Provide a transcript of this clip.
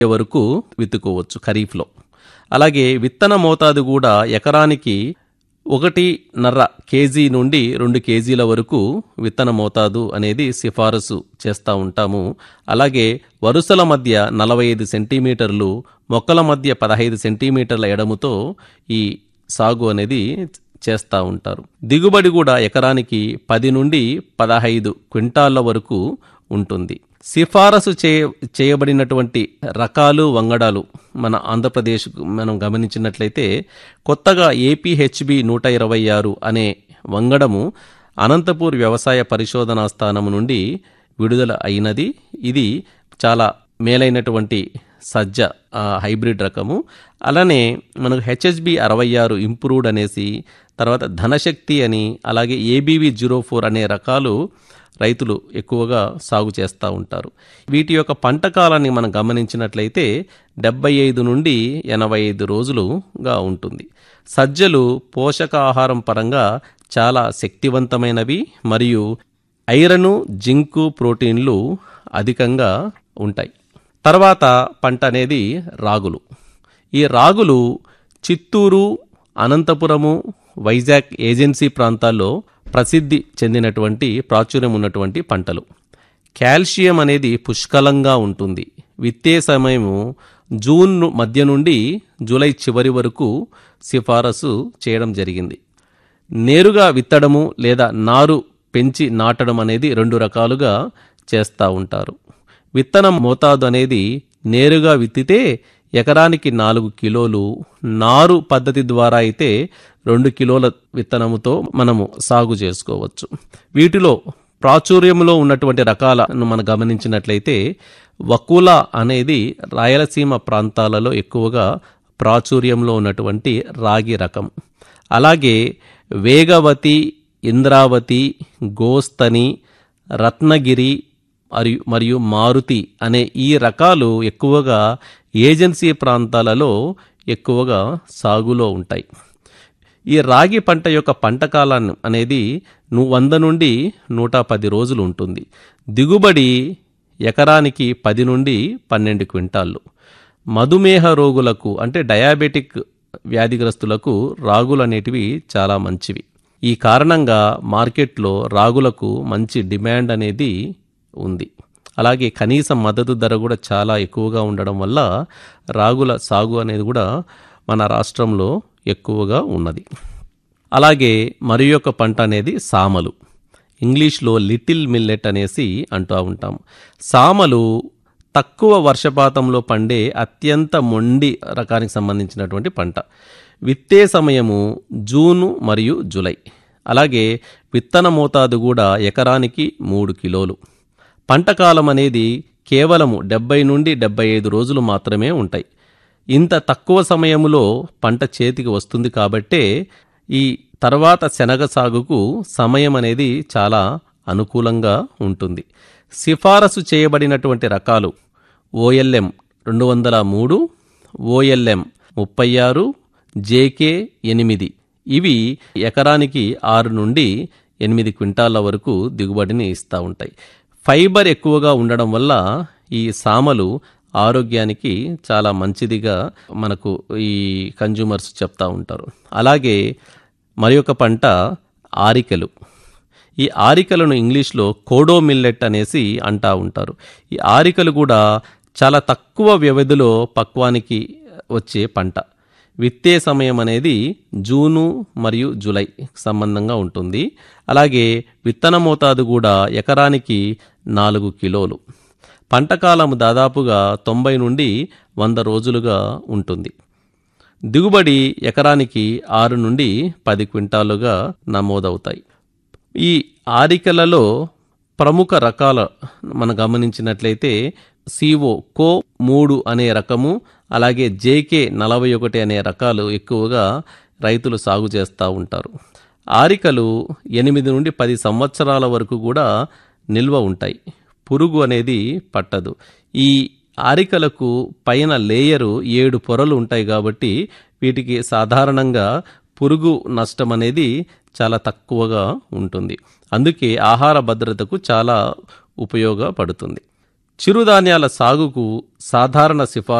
వరకు విత్తుకోవచ్చు ఖరీఫ్లో అలాగే విత్తన మోతాదు కూడా ఎకరానికి ఒకటిన్నర కేజీ నుండి రెండు కేజీల వరకు విత్తన మోతాదు అనేది సిఫారసు చేస్తూ ఉంటాము అలాగే వరుసల మధ్య నలభై ఐదు సెంటీమీటర్లు మొక్కల మధ్య పదహైదు సెంటీమీటర్ల ఎడముతో ఈ సాగు అనేది చేస్తూ ఉంటారు దిగుబడి కూడా ఎకరానికి పది నుండి పదహైదు క్వింటాళ్ల వరకు ఉంటుంది సిఫారసు చే చేయబడినటువంటి రకాలు వంగడాలు మన ఆంధ్రప్రదేశ్ మనం గమనించినట్లయితే కొత్తగా ఏపీహెచ్బి నూట ఇరవై ఆరు అనే వంగడము అనంతపూర్ వ్యవసాయ పరిశోధనా స్థానం నుండి విడుదల అయినది ఇది చాలా మేలైనటువంటి సజ్జ ఆ, హైబ్రిడ్ రకము అలానే మనకు హెచ్హెచ్బి అరవై ఆరు ఇంప్రూవ్డ్ అనేసి తర్వాత ధనశక్తి అని అలాగే ఏబీవి జీరో ఫోర్ అనే రకాలు రైతులు ఎక్కువగా సాగు చేస్తూ ఉంటారు వీటి యొక్క పంట కాలాన్ని మనం గమనించినట్లయితే డెబ్బై ఐదు నుండి ఎనభై ఐదు రోజులుగా ఉంటుంది సజ్జలు పోషకాహారం పరంగా చాలా శక్తివంతమైనవి మరియు ఐరను జింకు ప్రోటీన్లు అధికంగా ఉంటాయి తర్వాత పంట అనేది రాగులు ఈ రాగులు చిత్తూరు అనంతపురము వైజాగ్ ఏజెన్సీ ప్రాంతాల్లో ప్రసిద్ధి చెందినటువంటి ప్రాచుర్యం ఉన్నటువంటి పంటలు కాల్షియం అనేది పుష్కలంగా ఉంటుంది విత్తే సమయము జూన్ ను- మధ్య నుండి జూలై చివరి వరకు సిఫారసు చేయడం జరిగింది నేరుగా విత్తడము లేదా నారు పెంచి నాటడం అనేది రెండు రకాలుగా చేస్తూ ఉంటారు విత్తనం మోతాదు అనేది నేరుగా విత్తితే ఎకరానికి నాలుగు కిలోలు నారు పద్ధతి ద్వారా అయితే రెండు కిలోల విత్తనముతో మనము సాగు చేసుకోవచ్చు వీటిలో ప్రాచుర్యంలో ఉన్నటువంటి రకాలను మనం గమనించినట్లయితే వకుల అనేది రాయలసీమ ప్రాంతాలలో ఎక్కువగా ప్రాచుర్యంలో ఉన్నటువంటి రాగి రకం అలాగే వేగవతి ఇంద్రావతి గోస్తని రత్నగిరి మరియు మరియు మారుతి అనే ఈ రకాలు ఎక్కువగా ఏజెన్సీ ప్రాంతాలలో ఎక్కువగా సాగులో ఉంటాయి ఈ రాగి పంట యొక్క పంట కాలం అనేది ను వంద నుండి నూట పది రోజులు ఉంటుంది దిగుబడి ఎకరానికి పది నుండి పన్నెండు క్వింటాళ్ళు మధుమేహ రోగులకు అంటే డయాబెటిక్ వ్యాధిగ్రస్తులకు రాగులు అనేటివి చాలా మంచివి ఈ కారణంగా మార్కెట్లో రాగులకు మంచి డిమాండ్ అనేది ఉంది అలాగే కనీస మద్దతు ధర కూడా చాలా ఎక్కువగా ఉండడం వల్ల రాగుల సాగు అనేది కూడా మన రాష్ట్రంలో ఎక్కువగా ఉన్నది అలాగే మరి యొక్క పంట అనేది సామలు ఇంగ్లీష్లో లిటిల్ మిల్లెట్ అనేసి అంటూ ఉంటాం సామలు తక్కువ వర్షపాతంలో పండే అత్యంత మొండి రకానికి సంబంధించినటువంటి పంట విత్తే సమయము జూను మరియు జూలై అలాగే విత్తన మోతాదు కూడా ఎకరానికి మూడు కిలోలు పంట కాలం అనేది కేవలము డెబ్బై నుండి డెబ్బై ఐదు రోజులు మాత్రమే ఉంటాయి ఇంత తక్కువ సమయంలో పంట చేతికి వస్తుంది కాబట్టే ఈ తర్వాత శనగ సాగుకు సమయం అనేది చాలా అనుకూలంగా ఉంటుంది సిఫారసు చేయబడినటువంటి రకాలు ఓఎల్ఎం రెండు వందల మూడు ఓఎల్ఎం ముప్పై ఆరు జేకే ఎనిమిది ఇవి ఎకరానికి ఆరు నుండి ఎనిమిది క్వింటాల వరకు దిగుబడిని ఇస్తూ ఉంటాయి ఫైబర్ ఎక్కువగా ఉండడం వల్ల ఈ సామలు ఆరోగ్యానికి చాలా మంచిదిగా మనకు ఈ కన్జ్యూమర్స్ చెప్తా ఉంటారు అలాగే మరి ఒక పంట ఆరికలు ఈ ఆరికలను ఇంగ్లీష్లో కోడో మిల్లెట్ అనేసి అంటా ఉంటారు ఈ ఆరికలు కూడా చాలా తక్కువ వ్యవధిలో పక్వానికి వచ్చే పంట విత్తే సమయం అనేది జూను మరియు జూలై సంబంధంగా ఉంటుంది అలాగే విత్తన మోతాదు కూడా ఎకరానికి నాలుగు కిలోలు పంటకాలం దాదాపుగా తొంభై నుండి వంద రోజులుగా ఉంటుంది దిగుబడి ఎకరానికి ఆరు నుండి పది క్వింటాలుగా నమోదవుతాయి ఈ ఆరికలలో ప్రముఖ రకాల మనం గమనించినట్లయితే సిఓ కో మూడు అనే రకము అలాగే జేకే నలభై ఒకటి అనే రకాలు ఎక్కువగా రైతులు సాగు చేస్తూ ఉంటారు ఆరికలు ఎనిమిది నుండి పది సంవత్సరాల వరకు కూడా నిల్వ ఉంటాయి పురుగు అనేది పట్టదు ఈ ఆరికలకు పైన లేయరు ఏడు పొరలు ఉంటాయి కాబట్టి వీటికి సాధారణంగా పురుగు నష్టం అనేది చాలా తక్కువగా ఉంటుంది అందుకే ఆహార భద్రతకు చాలా ఉపయోగపడుతుంది చిరుధాన్యాల సాగుకు సాధారణ సిఫారసు